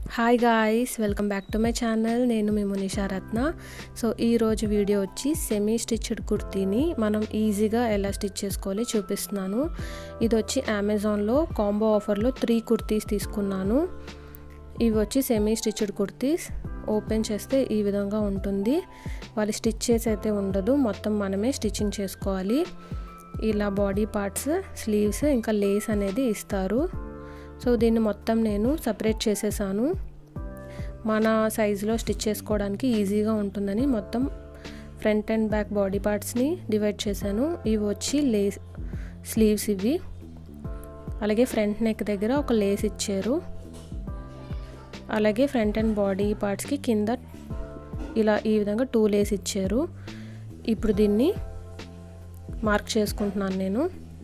hi guys welcome back to my channel నేను మీ Munisha Ratna so ఈరోజు వీడియో వచ్చి సెమీ స్టిచ్డ్ కుర్తీని మనం ఈజీగా ఎలా స్టిచ్ చేసుకోవాలి చూపిస్తున్నాను ఇది వచ్చి అమెజాన్లో కాంబో ఆఫర్లో త్రీ కుర్తీస్ తీసుకున్నాను ఇవి వచ్చి సెమీ స్టిచ్డ్ కుర్తీస్ ఓపెన్ చేస్తే ఈ విధంగా ఉంటుంది వాళ్ళు స్టిచ్ చేసి అయితే ఉండదు మొత్తం మనమే స్టిచ్చింగ్ చేసుకోవాలి ఇలా బాడీ పార్ట్స్ స్లీవ్స్ ఇంకా లేస్ అనేది ఇస్తారు సో దీన్ని మొత్తం నేను సపరేట్ చేసేసాను మన సైజులో స్టిచ్ చేసుకోవడానికి ఈజీగా ఉంటుందని మొత్తం ఫ్రంట్ అండ్ బ్యాక్ బాడీ పార్ట్స్ని డివైడ్ చేశాను ఇవి వచ్చి లేస్ స్లీవ్స్ ఇవి అలాగే ఫ్రంట్ నెక్ దగ్గర ఒక లేస్ ఇచ్చారు అలాగే ఫ్రంట్ అండ్ బాడీ పార్ట్స్కి కింద ఇలా ఈ విధంగా టూ లేస్ ఇచ్చారు ఇప్పుడు దీన్ని మార్క్ చేసుకుంటున్నాను నేను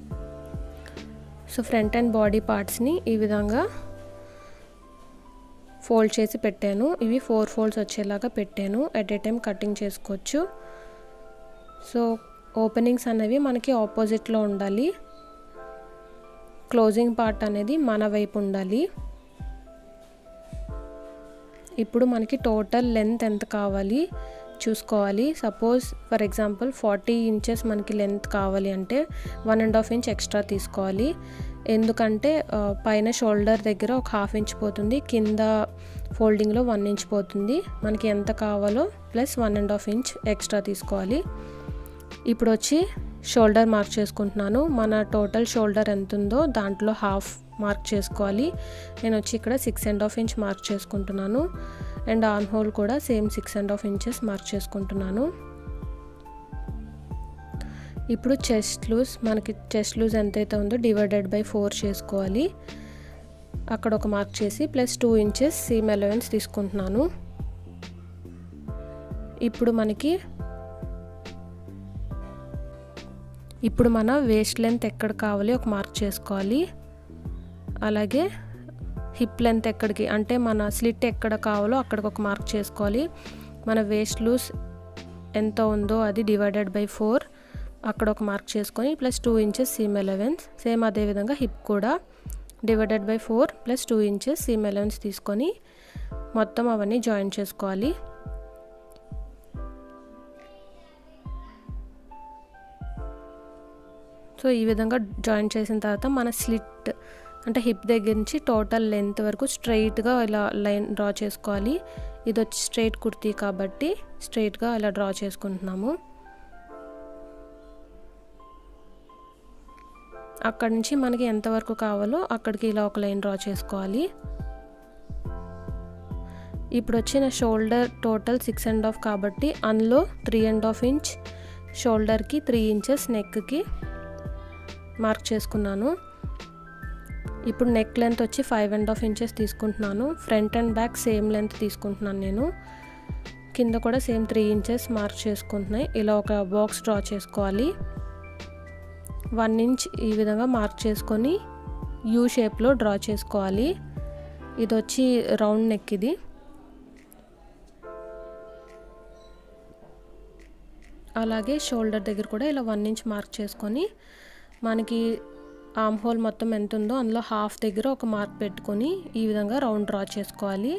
సో ఫ్రంట్ అండ్ బాడీ పార్ట్స్ని ఈ విధంగా ఫోల్డ్ చేసి పెట్టాను ఇవి ఫోర్ ఫోల్డ్స్ వచ్చేలాగా పెట్టాను ఎట్ ఏ టైం కటింగ్ చేసుకోవచ్చు సో ఓపెనింగ్స్ అనేవి మనకి ఆపోజిట్లో ఉండాలి క్లోజింగ్ పార్ట్ అనేది మన వైపు ఉండాలి ఇప్పుడు మనకి టోటల్ లెంత్ ఎంత కావాలి చూసుకోవాలి suppose for example forty inches మనకి లెంత్ కావాలి అంటే one and half inch extra తీసుకోవాలి ఎందుకంటే పైన షోల్డర్ దగ్గర ఒక హాఫ్ ఇంచ్ పోతుంది కింద ఫోల్డింగ్లో వన్ ఇంచ్ పోతుంది మనకి ఎంత కావాలో plus one and half inch extra తీసుకోవాలి ఇప్పుడు వచ్చి షోల్డర్ మార్క్ చేసుకుంటున్నాను మన టోటల్ షోల్డర్ ఎంత ఉందో దాంట్లో హాఫ్ మార్క్ చేసుకోవాలి నేను వచ్చి ఇక్కడ six and half inch mark చేసుకుంటున్నాను అండ్ ఆన్ హోల్ కూడా same six and half inches mark చేసుకుంటున్నాను ఇప్పుడు చెస్ట్ లూజ్ మనకి చెస్ట్ లూజ్ ఎంతైతే ఉందో డివైడెడ్ బై ఫోర్ చేసుకోవాలి అక్కడ ఒక మార్క్ చేసి plus two inches seam allowance తీసుకుంటున్నాను ఇప్పుడు మనకి ఇప్పుడు మన వేస్ట్ లెంత్ ఎక్కడ కావాలి ఒక మార్క్ చేసుకోవాలి అలాగే హిప్ లెంత్ ఎక్కడికి అంటే మన స్లిట్ ఎక్కడ కావాలో అక్కడికి ఒక మార్క్ చేసుకోవాలి మన వేస్ట్ లూస్ ఎంత ఉందో అది డివైడెడ్ బై ఫోర్ అక్కడ ఒక మార్క్ చేసుకొని plus two inches seam allowance same అదేవిధంగా హిప్ కూడా divided by four plus two inches seam allowance తీసుకొని మొత్తం అవన్నీ జాయిన్ చేసుకోవాలి సో ఈ విధంగా జాయిన్ చేసిన తర్వాత మన స్లిట్ అంటే హిప్ దగ్గర నుంచి టోటల్ లెంత్ వరకు స్ట్రైట్గా ఇలా లైన్ డ్రా చేసుకోవాలి ఇది వచ్చి స్ట్రైట్ కుర్తీ కాబట్టి స్ట్రైట్గా ఇలా డ్రా చేసుకుంటున్నాము అక్కడి నుంచి మనకి ఎంతవరకు కావాలో అక్కడికి ఇలా ఒక లైన్ డ్రా చేసుకోవాలి ఇప్పుడు వచ్చిన shoulder total six and half కాబట్టి అందులో త్రీ అండ్ హాఫ్ ఇంచ్ షోల్డర్కి త్రీ ఇంచెస్ నెక్కి మార్క్ చేసుకున్నాను ఇప్పుడు నెక్ లెంత్ వచ్చి ఫైవ్ అండ్ హాఫ్ ఇంచెస్ తీసుకుంటున్నాను front and back same length తీసుకుంటున్నాను నేను కింద కూడా సేమ్ త్రీ ఇంచెస్ మార్క్ చేసుకుంటున్నాయి ఇలా ఒక బాక్స్ డ్రా చేసుకోవాలి వన్ ఇంచ్ ఈ విధంగా మార్క్ చేసుకొని యూ షేప్లో డ్రా చేసుకోవాలి ఇది వచ్చి రౌండ్ నెక్ ఇది అలాగే షోల్డర్ దగ్గర కూడా ఇలా వన్ ఇంచ్ మార్క్ చేసుకొని మనకి ఆమ్ హోల్ మొత్తం ఎంత ఉందో అందులో హాఫ్ దగ్గర ఒక మార్క్ పెట్టుకొని ఈ విధంగా రౌండ్ డ్రా చేసుకోవాలి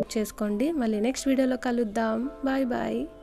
చేసుకోండి మళ్ళీ నెక్స్ట్ వీడియోలో కలుద్దాం బాయ్ బాయ్